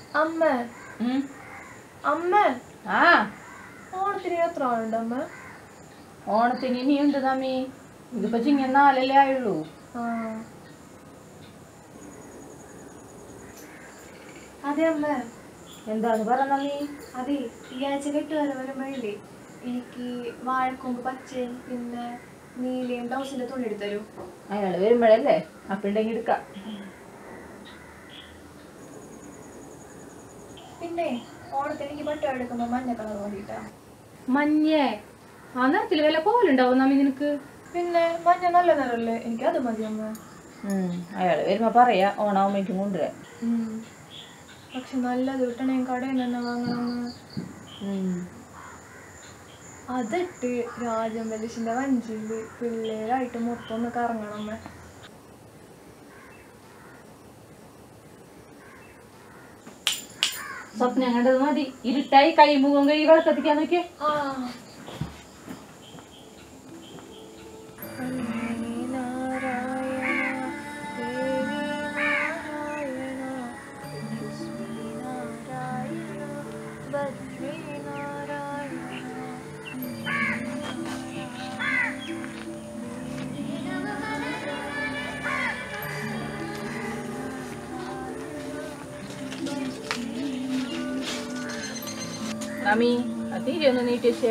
അമ്മ ഉം. അമ്മ ആ ഓണത്തിന് എത്ര ആളുണ്ട് അമ്മ ഓണത്തിന് ഇനിയുണ്ട് നമ്മി ഇതിപ്പോ ചിങ്ങ നാലല്ലേ ആയുള്ളൂ ആ അതെ അമ്മ എന്താന്ന് പറ നമ്മി അതെ ഈ ആഴ്ച കെട്ടുകാരെ വരുമ്പോഴില്ലേ എനിക്ക് വാഴക്കൊമ്പ് പച്ചയും പിന്നെ നീലയും ബ്ലൗസിന്റെ തുണി എടുത്തരൂ അയാള് വരുമ്പോഴല്ലേ അപ്പുണ്ടെങ്കിൽ എടുക്കാം പിന്നെ ഓണത്തിന് എനിക്ക് പട്ടം എടുക്കുമ്പോ മഞ്ഞ കളർ വേണ്ടിട്ടാ മഞ്ഞേ ആ നിറത്തിൽ വല്ല കോലുണ്ടാവും നമ്മി നിനക്ക് പിന്നെ മഞ്ഞ നല്ല നിറല്ലേ എനിക്ക് അത് മതി അമ്മ ഉം. അയാള് വരുമ്പോ പറയാ ഓണാവുമ്പോഴേക്കും കൊണ്ടുവരാൻ ഉം. പക്ഷെ നല്ലത് കിട്ടണേ കടയിൽ നിന്ന് തന്നെ വാങ്ങണം അമ്മ. ഉം. അതിട്ട് രാജം വലിച്ചിന്റെ വഞ്ചിയില് പിള്ളേരായിട്ട് മൊത്തം ഒന്ന് കറങ്ങണം അമ്മ സ്വപ്നം കണ്ടത് മതി ഇരുട്ടായി കൈ മുഖം കൈ വിളക്കത്തിക്കാൻ നോക്കിയേ ആ നമ്മി ആ തീരെ ഒന്ന് നീട്ടി വെച്ചേ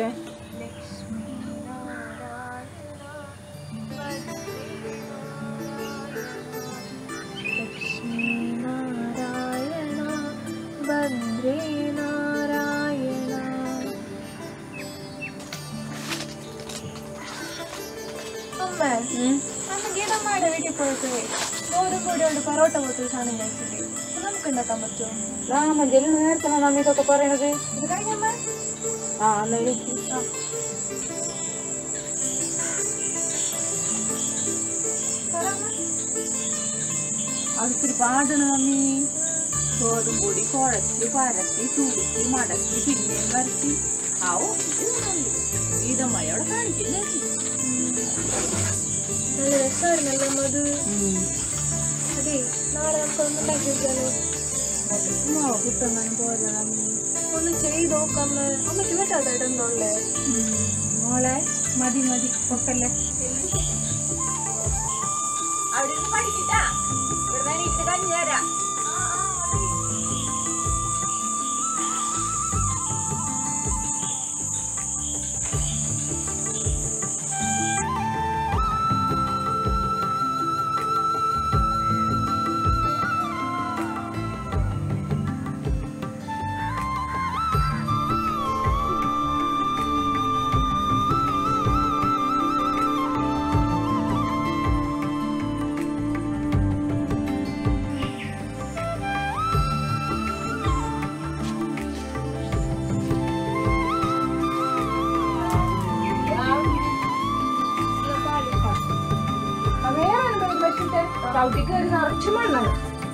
നാരായണ ഭദ്രേ നാരായണ അമ്മ അമ്മ ഗീതമ്മയുടെ വീട്ടിൽ പോയിട്ട് ഗോതമ്പ് പൊടിയോട് പൊറോട്ട പോലത്തെ സാധനം കഴിച്ചിട്ട് ഇത് നമുക്ക് ഉണ്ടാക്കാൻ പറ്റുമോ രാമജലിന് നേരത്തെ നമ്മി ഇതൊക്കെ പറയണത് ഇത് കഴിഞ്ഞമ്മ ആ എന്നാ വിളിക്ക്. ആ പറ അമ്മ. അതിത്തിരി പാടണ മമ്മി ഗോതമ്പ് പൊടി കുഴച്ച് പരത്തി ചുരുക്കി മടക്കി പിന്നെയും വരത്തി ആവോ ഗീതമ്മയോടെ കാണിക്കില്ലേ നല്ല രസമായിരുന്നല്ലോ അമ്മ അത് അതെ നാളെ നമുക്കൊന്ന് ഉണ്ടാക്കി വെച്ചാലോ മാവ് കുത്തങ്ങാനും പോയതാ മമ്മി ഒന്ന് ചെയ്ത് നോക്കാം അമ്മ അമ്മയ്ക്ക് പറ്റാത്തായിട്ടുണ്ടോളേ മോളെ മതി മതി പൊക്കല്ലേ അവിടെ ഇരുന്ന് പഠിക്കട്ടാ ഇവിടെ എനിക്ക് കഞ്ഞി തരാം ചവിട്ടി കയറി നിറച്ചു മണ്ണാണ്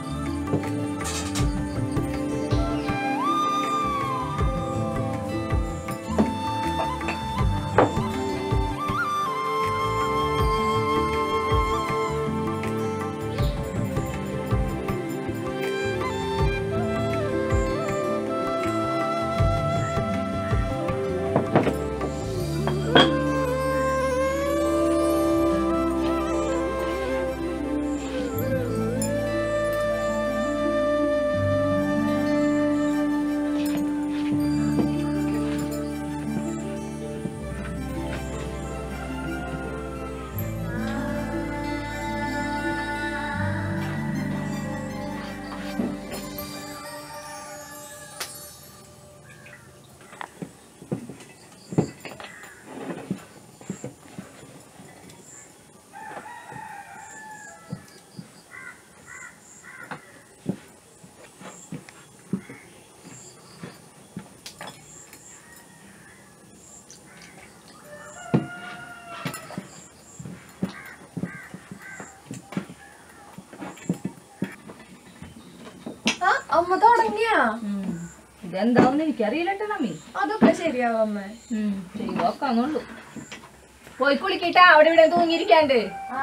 ആ അമ്മ തുടങ്ങിയാ ഇതെന്താന്ന് എനിക്കറിയില്ലട്ടോ നമ്മി അതൊക്കെ ശരിയാവും അമ്മ ചെയ്ത് നോക്കാന്നുള്ളൂ പോയി കുളിക്കിട്ടാ അവിടെ ഇവിടെ തൂങ്ങിയിരിക്കാണ്ട് ആ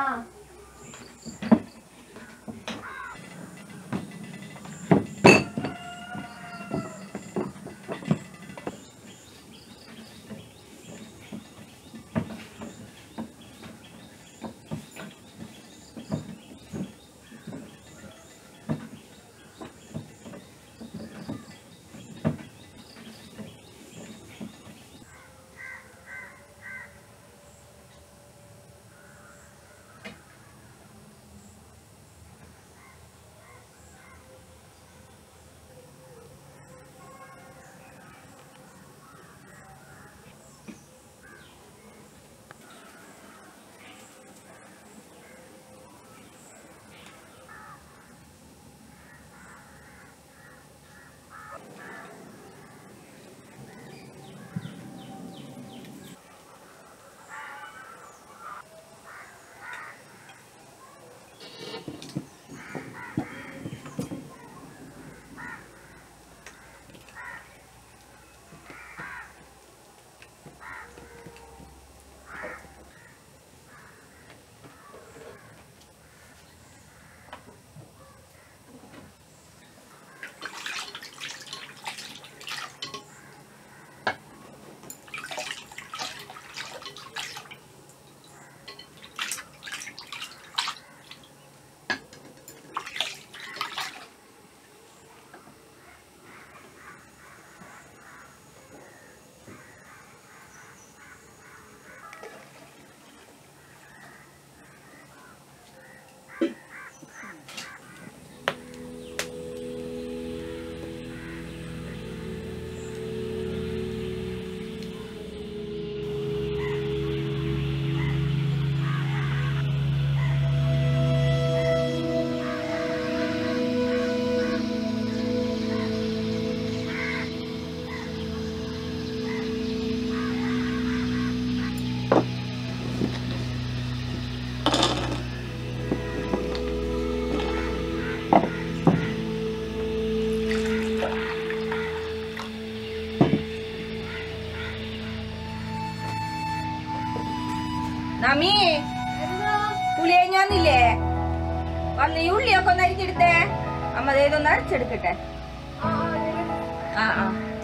മതി ഇതൊന്ന് അടിച്ചെടുക്കട്ടെ ആ ആ ഞാൻ ആ ആ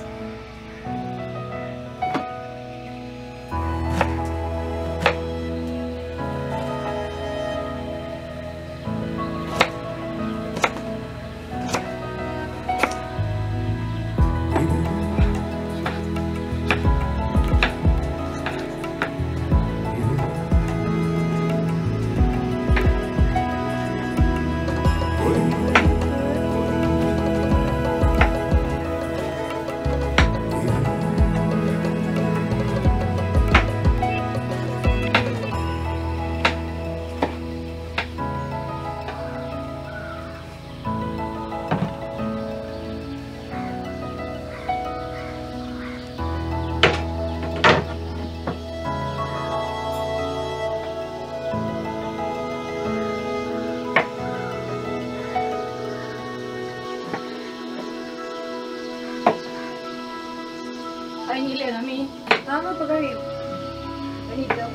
കഴിഞ്ഞില്ലേ നമ്മി ആ ഇപ്പൊ കഴിയും എണീറ്റോ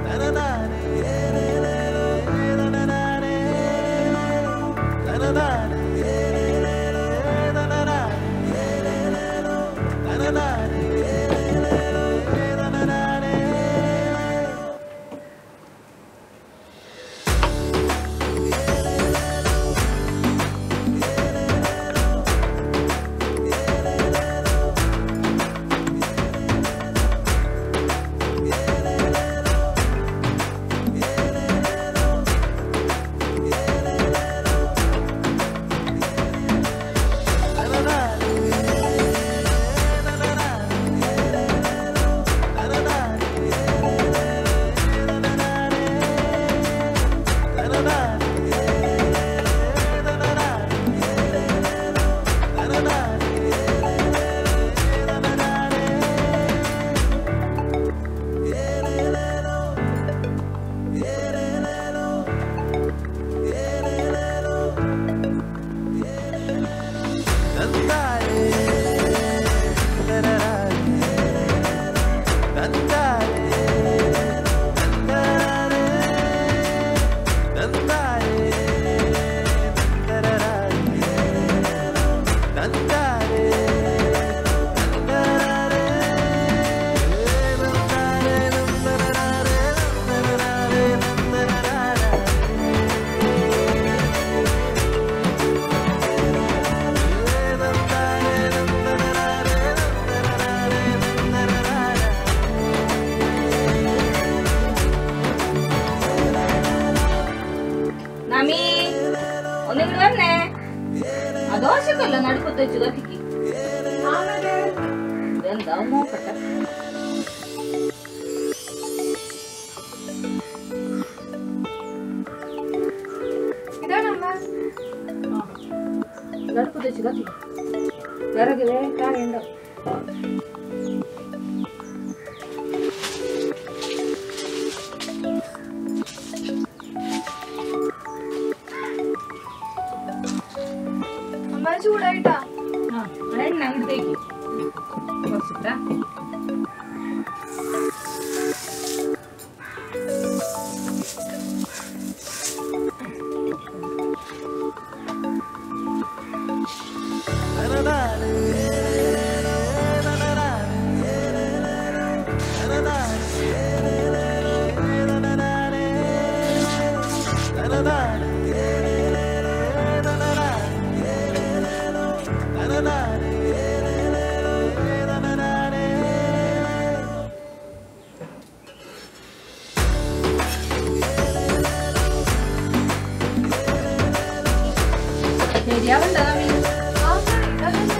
നമി ഒന്നിങ്ങോട്ട് വരണേ ആ ദോശക്കല്ല നടുപ്പത്ത് വെച്ച് കത്തിക്ക് ഇതെന്താ നോക്കട്ടെ ഇതാണമ്മ നടുപ്പത്ത് വെച്ച് കത്തിക്ക് വിറക് വേണ്ടാണ്ടോ അമ്മ ചൂടായിട്ടാ ആ എണ്ണ അങ്ങോട്ടേക്ക് കുറച്ചിട്ടാ ശരിയാവണ്ട നമി ആ sorry, അതല്ല.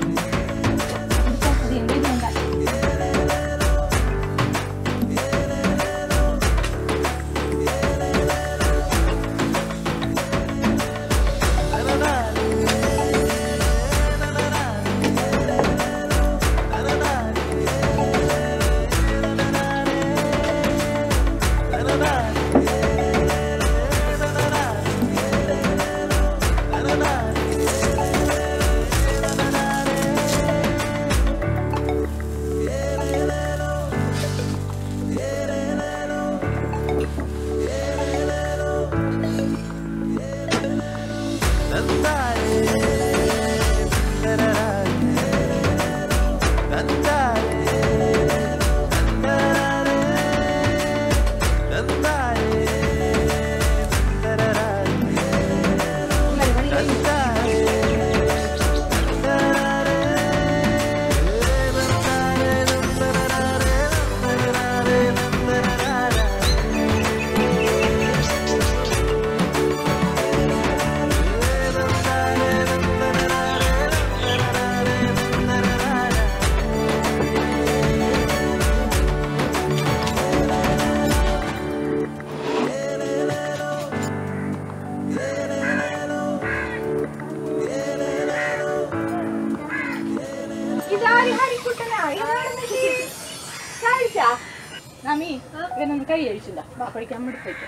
ഇതാര് ഹരിക്കുട്ടനാ ഇതാണെന്ന് കഴിച്ചാ നമി ഇവനൊന്ന് കൈ അഴിച്ചില്ല ബാപ്പടിക്കാൻ എടുത്തേക്ക്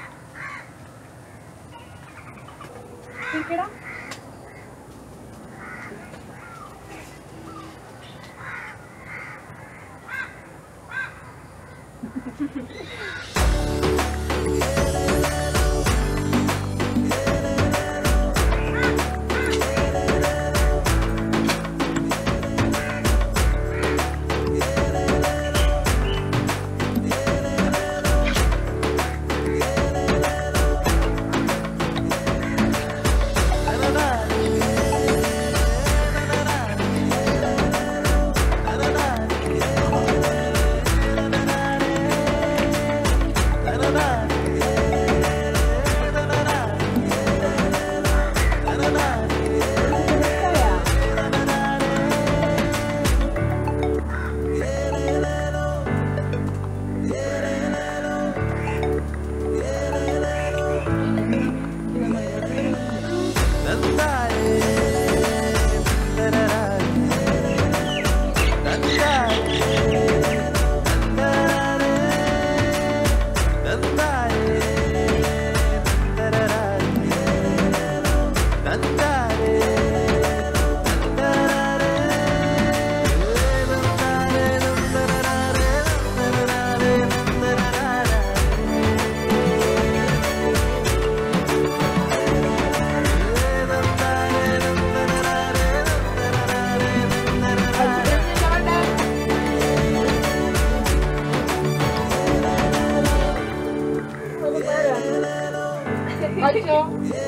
ഇരിക്കടാ അച്ഛോ